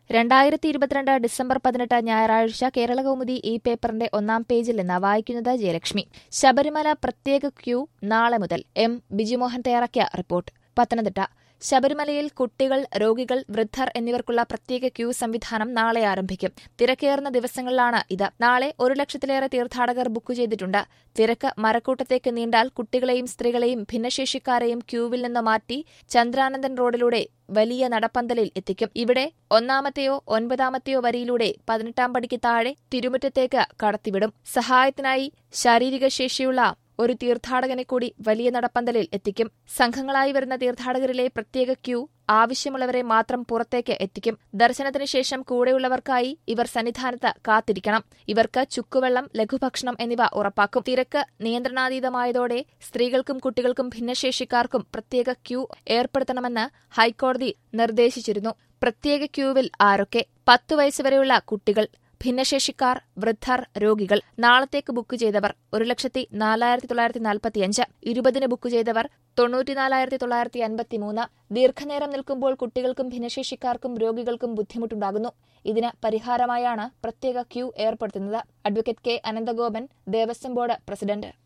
രണ്ടായിരത്തി ഇരുപത്തിരണ്ട് ഡിസംബർ പതിനെട്ട് ഞായറാഴ്ച കേരളകൗമുദി ഈ പേപ്പറിന്റെ ഒന്നാം പേജിൽ നിന്ന് വായിക്കുന്നത് ജയലക്ഷ്മി ശബരിമല പ്രത്യേക ക്യൂ നാളെ മുതൽ എം ബിജിമോഹൻ തയ്യാറാക്കിയ റിപ്പോർട്ട് പത്തനംതിട്ട ശബരിമലയിൽ കുട്ടികൾ രോഗികൾ വൃദ്ധർ എന്നിവർക്കുള്ള പ്രത്യേക ക്യൂ സംവിധാനം നാളെ ആരംഭിക്കും തിരക്കേറുന്ന ദിവസങ്ങളിലാണ് ഇത് നാളെ ഒരു ലക്ഷത്തിലേറെ തീർത്ഥാടകർ ബുക്ക് ചെയ്തിട്ടുണ്ട് തിരക്ക് മരക്കൂട്ടത്തേക്ക് നീണ്ടാൽ കുട്ടികളെയും സ്ത്രീകളെയും ഭിന്നശേഷിക്കാരെയും ക്യൂവിൽ നിന്ന് മാറ്റി ചന്ദ്രാനന്ദൻ റോഡിലൂടെ വലിയ നടപ്പന്തലിൽ എത്തിക്കും ഇവിടെ ഒന്നാമത്തെയോ ഒൻപതാമത്തെയോ വരിയിലൂടെ പതിനെട്ടാം പടിക്ക് താഴെ തിരുമുറ്റത്തേക്ക് കടത്തിവിടും സഹായത്തിനായി ശാരീരിക ശേഷിയുള്ള ഒരു തീർത്ഥാടകനെ കൂടി വലിയ നടപ്പന്തലിൽ എത്തിക്കും സംഘങ്ങളായി വരുന്ന തീർത്ഥാടകരിലെ പ്രത്യേക ക്യൂ ആവശ്യമുള്ളവരെ മാത്രം പുറത്തേക്ക് എത്തിക്കും ദർശനത്തിന് ശേഷം കൂടെയുള്ളവർക്കായി ഇവർ സന്നിധാനത്ത് കാത്തിരിക്കണം ഇവർക്ക് ചുക്കുവെള്ളം ലഘുഭക്ഷണം എന്നിവ ഉറപ്പാക്കും തിരക്ക് നിയന്ത്രണാതീതമായതോടെ സ്ത്രീകൾക്കും കുട്ടികൾക്കും ഭിന്നശേഷിക്കാർക്കും പ്രത്യേക ക്യൂ ഏർപ്പെടുത്തണമെന്ന് ഹൈക്കോടതി നിർദ്ദേശിച്ചിരുന്നു പ്രത്യേക ക്യൂവിൽ ആരൊക്കെ പത്തു വയസ്സുവരെയുള്ള കുട്ടികൾ ഭിന്നശേഷിക്കാർ വൃദ്ധർ രോഗികൾ നാളത്തേക്ക് ബുക്ക് ചെയ്തവർ ഒരു ലക്ഷത്തി നാലായിരത്തി തൊള്ളായിരത്തി നാൽപ്പത്തിയഞ്ച് ഇരുപതിന് ബുക്ക് ചെയ്തവർ തൊണ്ണൂറ്റിനാലായിരത്തി തൊള്ളായിരത്തി അൻപത്തിമൂന്ന് ദീർഘനേരം നിൽക്കുമ്പോൾ കുട്ടികൾക്കും ഭിന്നശേഷിക്കാർക്കും രോഗികൾക്കും ബുദ്ധിമുട്ടുണ്ടാകുന്നു ഇതിന് പരിഹാരമായാണ് പ്രത്യേക ക്യൂ ഏർപ്പെടുത്തുന്നത് advocate K Ananthagopan Devaswom board president